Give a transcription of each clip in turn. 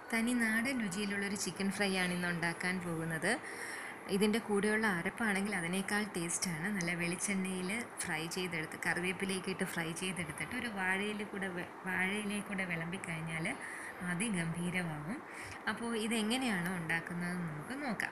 തനി നാടൻ രുചിയിലുള്ളൊരു chicken fry ആണ് ഇന്ന് ഉണ്ടാക്കാൻ പോകുന്നത് ഇതിൻ്റെ കൂടെയുള്ള അരപ്പാണെങ്കിൽ അതിനേക്കാൾ ടേസ്റ്റാണ് നല്ല വെളിച്ചെണ്ണയിൽ ഫ്രൈ ചെയ്തെടുത്ത് കറിവേപ്പിലേക്ക് ഇട്ട് ഫ്രൈ ചെയ്തെടുത്തിട്ട് ഒരു വാഴയിൽ കൂടെ വെ- വാഴയിലേക്ക് കൂടെ വിളമ്പി കഴിഞ്ഞാൽ അതിഗംഭീരമാകും അപ്പോൾ ഇതെങ്ങനെയാണോ ഉണ്ടാക്കുന്നതെന്ന് നമുക്ക് നോക്കാം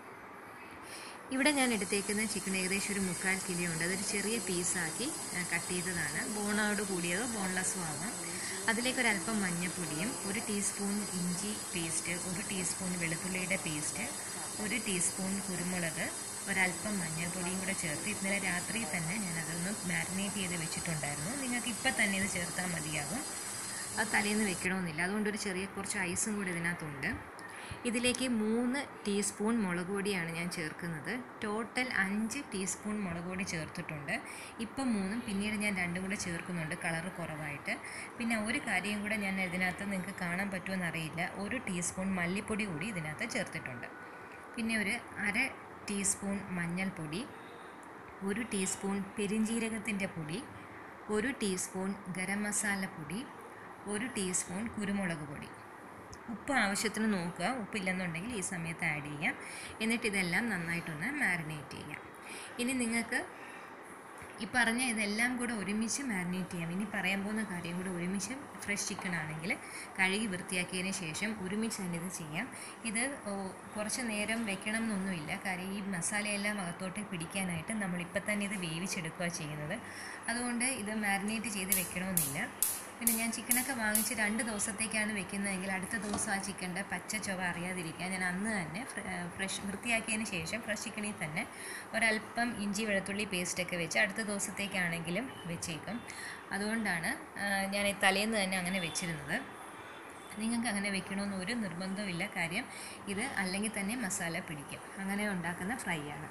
ഇവിടെ ഞാൻ എടുത്തേക്കുന്ന ചിക്കൻ ഏകദേശം ഒരു മുക്കാൽ കിലോ ഉണ്ട് അതൊരു ചെറിയ പീസാക്കി കട്ട് ചെയ്തതാണ് ബോണോട് കൂടിയതോ ബോൺലെസ്സോ ആവാം അതിലേക്ക് ഒരു അല്പം മഞ്ഞൾപ്പൊടിയും ഒരു ടീസ്പൂൺ ഇഞ്ചി പേസ്റ്റ് ഒരു ടീസ്പൂൺ വെളുത്തുള്ളിയുടെ പേസ്റ്റ് ഒരു ടീസ്പൂൺ കുരുമുളക് ഒരല്പം മഞ്ഞൾപ്പൊടിയും കൂടെ ചേർത്ത് ഇന്നലെ രാത്രി തന്നെ ഞാനതൊന്ന് മാരിനേറ്റ് ചെയ്ത് വെച്ചിട്ടുണ്ടായിരുന്നു നിങ്ങൾക്ക് ഇപ്പം തന്നെ ഇത് ചേർത്താൽ മതിയാകും അത് തലേന്ന് വെക്കണമെന്നില്ല അതുകൊണ്ട് ഒരു ചെറിയ കുറച്ച് ഐസും കൂടി ഇതിനകത്തുണ്ട് ഇതിലേക്ക് മൂന്ന് ടീസ്പൂൺ മുളക് പൊടിയാണ് ഞാൻ ചേർക്കുന്നത് ടോട്ടൽ അഞ്ച് ടീസ്പൂൺ മുളക് പൊടി ചേർത്തിട്ടുണ്ട് ഇപ്പം മൂന്നും പിന്നീട് ഞാൻ രണ്ടും കൂടെ ചേർക്കുന്നുണ്ട് കളറ് കുറവായിട്ട് പിന്നെ ഒരു കാര്യം കൂടെ ഞാൻ ഇതിനകത്ത് നിങ്ങൾക്ക് കാണാൻ പറ്റുമെന്ന് അറിയില്ല ഒരു ടീസ്പൂൺ മല്ലിപ്പൊടി കൂടി ഇതിനകത്ത് ചേർത്തിട്ടുണ്ട് പിന്നെ ഒരു അര ടീസ്പൂൺ മഞ്ഞൾപ്പൊടി ഒരു ടീസ്പൂൺ പെരിഞ്ജീരകത്തിൻ്റെ പൊടി ഒരു ടീസ്പൂൺ ഗരം മസാല പൊടി ഒരു ടീസ്പൂൺ കുരുമുളക് പൊടി ഉപ്പ് ആവശ്യത്തിന് നോക്കുക ഉപ്പില്ലെന്നുണ്ടെങ്കിൽ ഈ സമയത്ത് ആഡ് ചെയ്യാം എന്നിട്ട് ഇതെല്ലാം നന്നായിട്ടൊന്ന് മാരിനേറ്റ് ചെയ്യാം ഇനി നിങ്ങൾക്ക് ഈ പറഞ്ഞ ഇതെല്ലാം കൂടെ ഒരുമിച്ച് മാരിനേറ്റ് ചെയ്യാം ഇനി പറയാൻ പോകുന്ന കാര്യം കൂടെ ഒരുമിച്ച് ഫ്രഷ് ചിക്കൻ ആണെങ്കിൽ കഴുകി വൃത്തിയാക്കിയതിന് ശേഷം ഒരുമിച്ച് തന്നെ ഇത് ചെയ്യാം ഇത് ഓ, കുറച്ച് നേരം വെക്കണം എന്നൊന്നുമില്ല കാര്യം ഈ മസാലയെല്ലാം അകത്തോട്ട് പിടിക്കാനായിട്ട് നമ്മളിപ്പോൾ തന്നെ ഇത് വേവിച്ചെടുക്കുക ചെയ്യുന്നത് അതുകൊണ്ട് ഇത് മാരിനേറ്റ് ചെയ്ത് വെക്കണമെന്നില്ല പിന്നെ ഞാൻ ചിക്കനൊക്കെ വാങ്ങിച്ച് രണ്ട് ദിവസത്തേക്കാണ് വെക്കുന്നതെങ്കിൽ അടുത്ത ദിവസം ആ ചിക്കൻ്റെ പച്ച ചുവ അറിയാതിരിക്കാൻ ഞാൻ അന്ന് തന്നെ ഫ്രഷ് വൃത്തിയാക്കിയതിന് ശേഷം ഫ്രഷ് ചിക്കനിൽ തന്നെ ഒരല്പം ഇഞ്ചി വെളുത്തുള്ളി പേസ്റ്റൊക്കെ വെച്ച് അടുത്ത ദിവസത്തേക്കാണെങ്കിലും വെച്ചേക്കും അതുകൊണ്ടാണ് ആ, ഞാൻ ഈ തലേന്ന് തന്നെ അങ്ങനെ വെച്ചിരുന്നത് നിങ്ങൾക്ക് അങ്ങനെ വെക്കണമെന്ന് ഒരു നിർബന്ധവും ഇല്ല കാര്യം ഇത് അല്ലെങ്കിൽ തന്നെ മസാല പിടിക്കും അങ്ങനെ ഉണ്ടാക്കുന്ന ഫ്രൈ ആണ്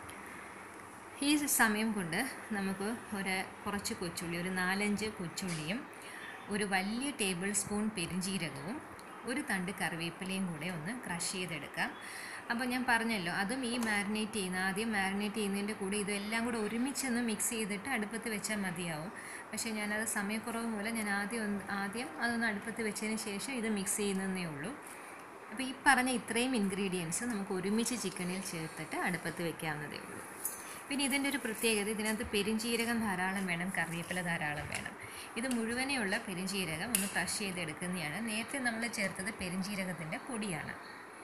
ഈ സമയം കൊണ്ട് നമുക്ക് ഒരു കുറച്ച് കൊച്ചുള്ളി ഒരു നാലഞ്ച് കൊച്ചുള്ളിയും ഒരു വലിയ ടേബിൾ സ്പൂൺ പെരിഞ്ജീരകവും ഒരു തണ്ട് കറിവേപ്പിലയും കൂടെ ഒന്ന് ക്രഷ് ചെയ്തെടുക്കാം അപ്പോൾ ഞാൻ പറഞ്ഞല്ലോ അതും ഈ മാരിനേറ്റ് ചെയ്യുന്ന ആദ്യം മാരിനേറ്റ് ചെയ്യുന്നതിൻ്റെ കൂടെ ഇതെല്ലാം കൂടെ ഒരുമിച്ചൊന്ന് മിക്സ് ചെയ്തിട്ട് അടുപ്പത്ത് വെച്ചാൽ മതിയാവും പക്ഷേ ഞാനത് സമയക്കുറവ് മൂലം ഞാൻ ആദ്യം ഒന്ന് ആദ്യം അതൊന്ന് അടുപ്പത്ത് വെച്ചതിന് ശേഷം ഇത് മിക്സ് ചെയ്യുന്നതേ ഉള്ളൂ അപ്പോൾ ഈ പറഞ്ഞ ഇത്രയും ഇൻഗ്രീഡിയൻസ് നമുക്ക് ഒരുമിച്ച് ചിക്കനിൽ ചേർത്തിട്ട് അടുപ്പത്ത് വെക്കാവുന്നതേ ഉള്ളൂ പിന്നെ ഇതിൻ്റെ ഒരു പ്രത്യേകത ഇതിനകത്ത് പെരിഞ്ജീരകം ധാരാളം വേണം കറിവേപ്പില ധാരാളം വേണം ഇത് മുഴുവനെയുള്ള പെരിഞ്ജീരകം ഒന്ന് ക്രഷ് ചെയ്തെടുക്കുന്നതാണ് നേരത്തെ നമ്മൾ ചേർത്തത് പെരിഞ്ജീരകത്തിൻ്റെ പൊടിയാണ്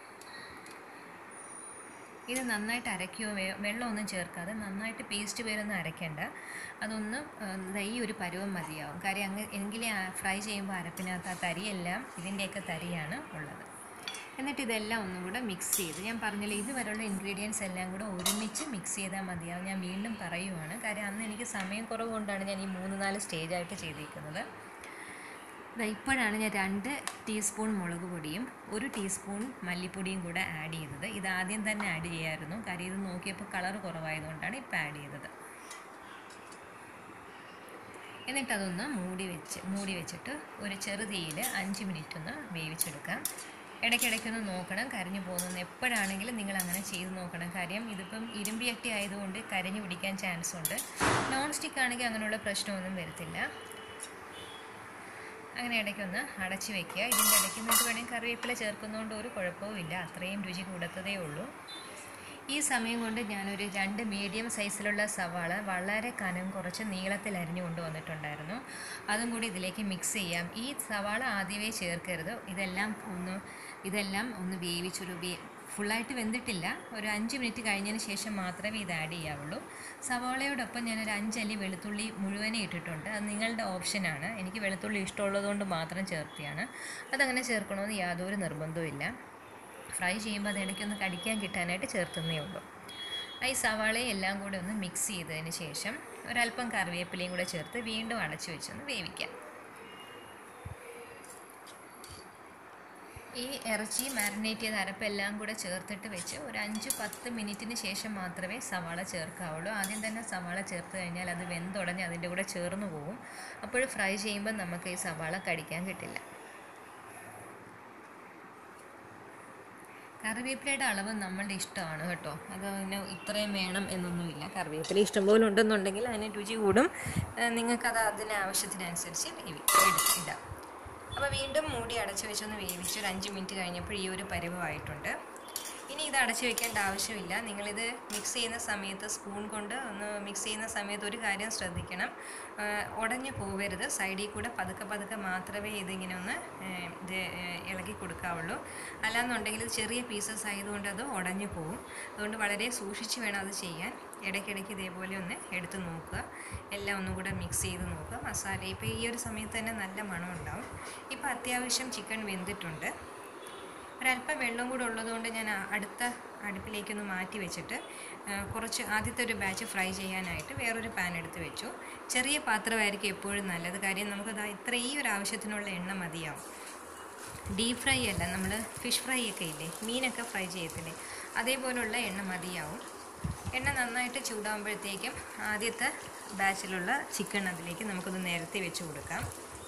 ഇത് നന്നായിട്ട് അരയ്ക്കുകയോ വേ- വെള്ളമൊന്നും ചേർക്കാതെ നന്നായിട്ട് പേസ്റ്റ് പേരൊന്നും അരയ്ക്കേണ്ട അതൊന്ന് ആ, ദാ ഈ ഒരു പരുവം മതിയാവും കാര്യം അങ്ങ് എങ്കിലേ ഫ്രൈ ചെയ്യുമ്പോൾ അരപ്പിനകത്ത് ആ തരിയെല്ലാം ഇതിൻ്റെയൊക്കെ തരിയാണ് ഉള്ളത് എന്നിട്ട് ഇതെല്ലാം ഒന്നും കൂടെ മിക്സ് ചെയ്ത് ഞാൻ പറഞ്ഞില്ലേ ഇതുവരെയുള്ള ഇൻഗ്രീഡിയൻസ് എല്ലാം കൂടെ ഒരുമിച്ച് മിക്സ് ചെയ്താൽ മതിയാവും ഞാൻ വീണ്ടും പറയുവാണ് കാര്യം അന്ന് എനിക്ക് സമയം കുറവ് കൊണ്ടാണ് ഞാൻ ഈ മൂന്ന് നാല് സ്റ്റേജായിട്ട് ചെയ്തിരിക്കുന്നത് ദാ ഇപ്പോഴാണ് ഞാൻ രണ്ട് ടീസ്പൂൺ മുളക് പൊടിയും ഒരു ടീസ്പൂൺ മല്ലിപ്പൊടിയും കൂടെ ആഡ് ചെയ്തത് ഇത് ആദ്യം തന്നെ ആഡ് ചെയ്യായിരുന്നു കാര്യം ഇത് നോക്കിയപ്പോൾ കളർ കുറവായതുകൊണ്ടാണ് ഇപ്പോൾ ആഡ് ചെയ്തത് എന്നിട്ട് അതൊന്ന് മൂടി വെച്ച് മൂടി വെച്ചിട്ട് ഒരു ചെറുതീയിൽ അഞ്ച് മിനിറ്റ് ഒന്ന് വേവിച്ചെടുക്കാം ഇടയ്ക്കിടയ്ക്കൊന്ന് നോക്കണം കരിഞ്ഞു പോകുന്നത് എപ്പോഴാണെങ്കിലും നിങ്ങൾ അങ്ങനെ ചെയ്ത് നോക്കണം കാര്യം ഇതിപ്പം ഇരുമ്പിയട്ടി ആയതുകൊണ്ട് കരിഞ്ഞു പിടിക്കാൻ ചാൻസ് ഉണ്ട് നോൺ സ്റ്റിക്ക് ആണെങ്കിൽ അങ്ങനെയുള്ള പ്രശ്നമൊന്നും വരത്തില്ല അങ്ങനെ ഇടയ്ക്കൊന്ന് അടച്ചു വെക്കുക ഇതിൻ്റെ ഇടയ്ക്ക് നിങ്ങൾക്ക് വേണമെങ്കിൽ കറിവേപ്പില ചേർക്കുന്നതുകൊണ്ട് ഒരു കുഴപ്പവും ഇല്ല അത്രയും രുചി കൂടത്തതേ ഉള്ളൂ ഈ സമയം കൊണ്ട് ഞാനൊരു രണ്ട് മീഡിയം സൈസിലുള്ള സവാള വളരെ കനം കുറച്ച് നീളത്തിൽ അരിഞ്ഞു കൊണ്ടുവന്നിട്ടുണ്ടായിരുന്നു അതും കൂടി ഇതിലേക്ക് മിക്സ് ചെയ്യാം ഈ സവാള ആദ്യമേ ചേർക്കരുത് ഇതെല്ലാം ഒന്ന് ഇതെല്ലാം ഒന്ന് വേവിച്ചൊരു വേ ഫുള്ളായിട്ട് വെന്തിട്ടില്ല ഒരു അഞ്ച് മിനിറ്റ് കഴിഞ്ഞതിന് ശേഷം മാത്രമേ ഇത് ആഡ് ചെയ്യാവുള്ളൂ സവാളയോടൊപ്പം ഞാനൊരു അഞ്ചല്ലി വെളുത്തുള്ളി മുഴുവനെ ഇട്ടിട്ടുണ്ട് അത് നിങ്ങളുടെ ഓപ്ഷനാണ് എനിക്ക് വെളുത്തുള്ളി ഇഷ്ടമുള്ളതുകൊണ്ട് മാത്രം ചേർത്തിയാണ് അതങ്ങനെ ചേർക്കണമെന്ന് യാതൊരു നിർബന്ധവും ഇല്ല ഫ്രൈ ചെയ്യുമ്പോൾ അത് ഇടയ്ക്കൊന്ന് കടിക്കാൻ കിട്ടാനായിട്ട് ചേർത്തുന്നേ ഉള്ളൂ ഈ സവാളയും എല്ലാം കൂടെ ഒന്ന് മിക്സ് ചെയ്തതിന് ശേഷം ഒരല്പം കറിവേപ്പിലയും കൂടെ ചേർത്ത് വീണ്ടും അടച്ചു വെച്ചൊന്ന് വേവിക്കാം ഈ ഇറച്ചി മാരിനേറ്റ് ചെയ്ത അരപ്പെല്ലാം കൂടെ ചേർത്തിട്ട് വെച്ച് ഒരു അഞ്ച് പത്ത് മിനിറ്റിന് ശേഷം മാത്രമേ സവാള ചേർക്കാവുള്ളൂ ആദ്യം തന്നെ സവാള ചേർത്ത് കഴിഞ്ഞാൽ അത് വെന്തുടഞ്ഞ് അതിൻ്റെ കൂടെ ചേർന്ന് പോകും അപ്പോൾ ഫ്രൈ ചെയ്യുമ്പോൾ നമുക്ക് ഈ സവാള കടിക്കാൻ കിട്ടില്ല കറിവേപ്പിലയുടെ അളവ് നമ്മളുടെ ഇഷ്ടമാണ് കേട്ടോ അത് പിന്നെ ഇത്രയും വേണം എന്നൊന്നുമില്ല കറിവേപ്പില ഇഷ്ടംപോലെ ഉണ്ടെന്നുണ്ടെങ്കിൽ അതിന് രുചി കൂടും ഏഹ് നിങ്ങൾക്കത് അതിന് ആവശ്യത്തിനനുസരിച്ച് വേവി- എടു- ഇടാം അപ്പോൾ വീണ്ടും മൂടി അടച്ചു വെച്ചൊന്ന് വേവിച്ച് ഒരു അഞ്ച് മിനിറ്റ് കഴിഞ്ഞപ്പോൾ ഈ ഒരു പരുവമായിട്ടുണ്ട് ഇനി ഇത് അടച്ചു വെക്കേണ്ട ആവശ്യമില്ല നിങ്ങളിത് മിക്സ് ചെയ്യുന്ന സമയത്ത് സ്പൂൺ കൊണ്ട് ഒന്ന് മിക്സ് ചെയ്യുന്ന സമയത്ത് ഒരു കാര്യം ശ്രദ്ധിക്കണം ആ, ഉടഞ്ഞു പോവരുത് സൈഡിൽ കൂടെ പതുക്കെ പതുക്കെ മാത്രമേ ഇതിങ്ങനെ ഒന്ന് ഏ, ഇത് ഏ, ഇളക്കി കൊടുക്കാവുള്ളൂ അല്ലാന്നുണ്ടെങ്കിൽ ഇത് ചെറിയ പീസസ് ആയതുകൊണ്ട് അത് ഉടഞ്ഞു പോകും അതുകൊണ്ട് വളരെ സൂക്ഷിച്ച് വേണം അത് ചെയ്യാൻ ഇടയ്ക്കിടയ്ക്ക് ഇതേപോലെ ഒന്ന് എടുത്ത് നോക്കുക എല്ലാം ഒന്നും കൂടെ മിക്സ് ചെയ്ത് നോക്കുക മസാല ഇപ്പോൾ ഈ ഒരു സമയത്ത് തന്നെ നല്ല മണം ഉണ്ടാവും ഇപ്പോൾ അത്യാവശ്യം ചിക്കൻ വെന്തിട്ടുണ്ട് ഒരല്പം വെള്ളം കൂടെ ഉള്ളതുകൊണ്ട് ഞാൻ ആ അടുത്ത അടുപ്പിലേക്കൊന്ന് മാറ്റി വെച്ചിട്ട് ആ, കുറച്ച് ആദ്യത്തെ ഒരു ബാച്ച് ഫ്രൈ ചെയ്യാനായിട്ട് വേറൊരു പാൻ എടുത്ത് വെച്ചു ചെറിയ പാത്രമായിരിക്കും എപ്പോഴും നല്ലത് കാര്യം നമുക്കത് ഇത്ര ഈ ഒരു ആവശ്യത്തിനുള്ള എണ്ണ മതിയാവും ഡീപ് ഫ്രൈ അല്ല നമ്മൾ ഫിഷ് ഫ്രൈ ഒക്കെ ഇല്ലേ മീനൊക്കെ ഫ്രൈ ചെയ്യത്തില്ലേ അതേപോലുള്ള എണ്ണ മതിയാവും എണ്ണ നന്നായിട്ട് ചൂടാകുമ്പോഴത്തേക്കും ആദ്യത്തെ ബാച്ചിലുള്ള ചിക്കൻ അതിലേക്ക് നമുക്കൊന്ന് നിരത്തി വെച്ച് കൊടുക്കാം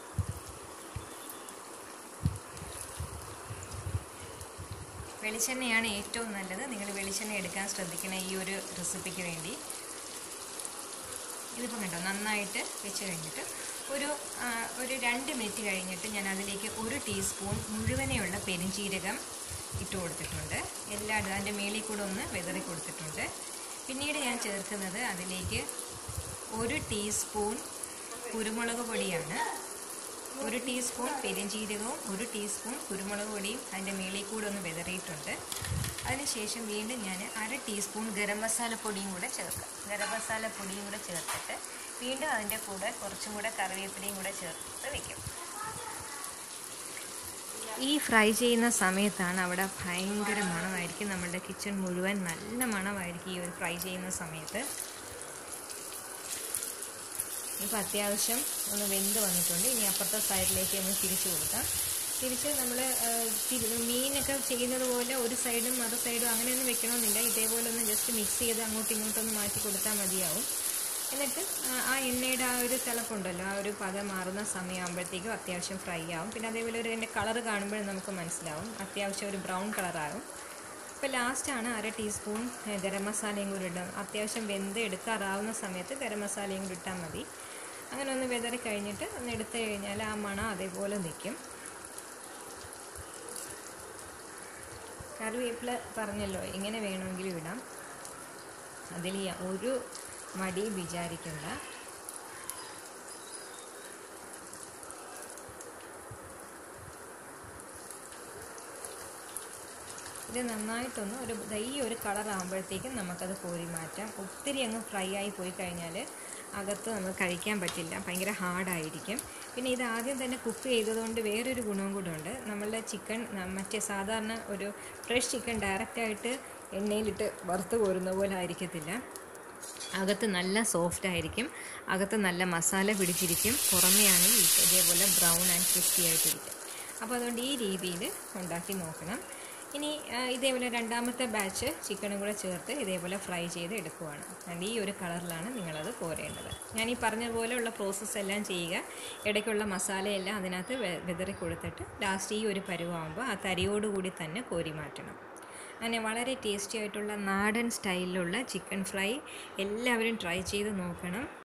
വെളിച്ചെണ്ണയാണ് ഏറ്റവും നല്ലത് നിങ്ങൾ വെളിച്ചെണ്ണ എടുക്കാൻ ശ്രദ്ധിക്കണം ഈ ഒരു റെസിപ്പിക്ക് വേണ്ടി ഇതിപ്പോൾ കണ്ടോ നന്നായിട്ട് വെച്ച് കഴിഞ്ഞിട്ട് ഒരു ആ, ഒരു രണ്ട് മിനിറ്റ് കഴിഞ്ഞിട്ട് ഞാൻ അതിലേക്ക് ഒരു ടീസ്പൂൺ മുഴുവനെയുള്ള പെരിഞ്ചീരകം ഇട്ട് കൊടുത്തിട്ടുണ്ട് എല്ലായിടും അതിൻ്റെ മേളിൽ കൂടെ ഒന്ന് വെതറി കൊടുത്തിട്ടുണ്ട് പിന്നീട് ഞാൻ ചേർക്കുന്നത് അതിലേക്ക് ഒരു ടീസ്പൂൺ കുരുമുളക് പൊടിയാണ് ഒരു ടീസ്പൂൺ പെരിഞ്ചീരകവും ഒരു ടീസ്പൂൺ കുരുമുളക് പൊടിയും അതിൻ്റെ മേളിൽ കൂടെ ഒന്ന് വിതറിയിട്ടുണ്ട് അതിനുശേഷം വീണ്ടും ഞാൻ അര ടീസ്പൂൺ ഗരം മസാല പൊടിയും കൂടെ ചേർക്കാം ഗരം മസാല പൊടിയും കൂടെ ചേർത്തിട്ട് വീണ്ടും അതിൻ്റെ കൂടെ കുറച്ചും കൂടെ കറിവേപ്പിലയും കൂടെ ചേർത്ത് വെക്കും ഈ ഫ്രൈ ചെയ്യുന്ന സമയത്താണ് അവിടെ ഭയങ്കര മണമായിരിക്കും നമ്മുടെ കിച്ചൺ മുഴുവൻ നല്ല മണമായിരിക്കും ഈ ഒരു ഫ്രൈ ചെയ്യുന്ന സമയത്ത് ഇപ്പോൾ അത്യാവശ്യം ഒന്ന് വെന്ത് വന്നിട്ടുണ്ട് ഇനി അപ്പുറത്തെ സൈഡിലേക്ക് ഒന്ന് തിരിച്ചു കൊടുക്കാം തിരിച്ച് നമ്മൾ മീനൊക്കെ ചെയ്യുന്നത് പോലെ ഒരു സൈഡും മറു സൈഡും അങ്ങനെയൊന്നും വെക്കണമെന്നില്ല ഇതേപോലെ ഒന്ന് ജസ്റ്റ് മിക്സ് ചെയ്ത് അങ്ങോട്ടും ഇങ്ങോട്ടൊന്ന് മാറ്റി കൊടുത്താൽ മതിയാവും എന്നിട്ട് ആ- ആ എണ്ണയുടെ ആ ഒരു തിളപ്പുണ്ടല്ലോ ആ ഒരു പത മാറുന്ന സമയമാകുമ്പോഴത്തേക്കും അത്യാവശ്യം ഫ്രൈ ആവും പിന്നെ അതേപോലെ ഒരു അതിൻ്റെ കളർ കാണുമ്പോഴും നമുക്ക് മനസ്സിലാവും അത്യാവശ്യം ഒരു ബ്രൗൺ കളറാകും ഇപ്പോൾ ലാസ്റ്റാണ് അര ടീസ്പൂൺ ഏ, ഗരം മസാലയും കൂടി ഇടും അത്യാവശ്യം വെന്ത് എടുക്കാറാവുന്ന സമയത്ത് ഗരം മസാലയും കൂടി ഇട്ടാൽ മതി അങ്ങനെ ഒന്ന് വെതറി കഴിഞ്ഞിട്ട് ഒന്ന് എടുത്തു കഴിഞ്ഞാൽ ആ മണം അതേപോലെ നിൽക്കും കറിവേപ്പില പറഞ്ഞല്ലോ എങ്ങനെ വേണമെങ്കിലും ഇടാം അതിൽ യ- ഒരു മടിയും വിചാരിക്കണ്ട ഇത് നന്നായിട്ടൊന്ന് ഒരു ദാ ഈ ഒരു കളർ ആകുമ്പോഴത്തേക്കും നമുക്കത് കോരി മാറ്റാം ഒത്തിരി അങ്ങ് ഫ്രൈ ആയി പോയി കഴിഞ്ഞാൽ അകത്ത് നമുക്ക് കഴിക്കാൻ പറ്റില്ല ഭയങ്കര ഹാർഡായിരിക്കും പിന്നെ ഇത് ആദ്യം തന്നെ കുക്ക് ചെയ്തതുകൊണ്ട് വേറൊരു ഗുണവും കൂടെ ഉണ്ട് നമ്മളുടെ ചിക്കൻ മറ്റേ സാധാരണ ഒരു ഫ്രഷ് ചിക്കൻ ഡയറക്റ്റായിട്ട് എണ്ണയിലിട്ട് വറുത്ത് കോരുന്ന പോലെ ആയിരിക്കത്തില്ല അകത്ത് നല്ല സോഫ്റ്റ് ആയിരിക്കും അകത്ത് നല്ല മസാല പിടിച്ചിരിക്കും പുറമെയാണെങ്കിൽ ഇതേപോലെ ബ്രൗൺ ആൻഡ് ക്രിസ്പി ആയിട്ടിരിക്കും അപ്പോൾ അതുകൊണ്ട് ഈ രീതിയിൽ ഉണ്ടാക്കി നോക്കണം ഇനി ആ, ഇതേപോലെ രണ്ടാമത്തെ ബാച്ച് ചിക്കനും കൂടെ ചേർത്ത് ഇതേപോലെ ഫ്രൈ ചെയ്ത് എടുക്കുവാണ് അതുകൊണ്ട് ഈ ഒരു കളറിലാണ് നിങ്ങളത് കോരേണ്ടത് ഞാൻ ഈ പറഞ്ഞ പോലെയുള്ള പ്രോസസ്സ് എല്ലാം ചെയ്യുക ഇടയ്ക്കുള്ള മസാലയെല്ലാം അതിനകത്ത് വെ- വിതറി കൊടുത്തിട്ട് ലാസ്റ്റ് ഈ ഒരു പരുവാകുമ്പോൾ ആ തരിയോടുകൂടി തന്നെ കോരി മാറ്റണം അങ്ങനെ വളരെ ടേസ്റ്റി ആയിട്ടുള്ള നാടൻ സ്റ്റൈലിലുള്ള ചിക്കൻ ഫ്രൈ എല്ലാവരും ട്രൈ ചെയ്ത് നോക്കണം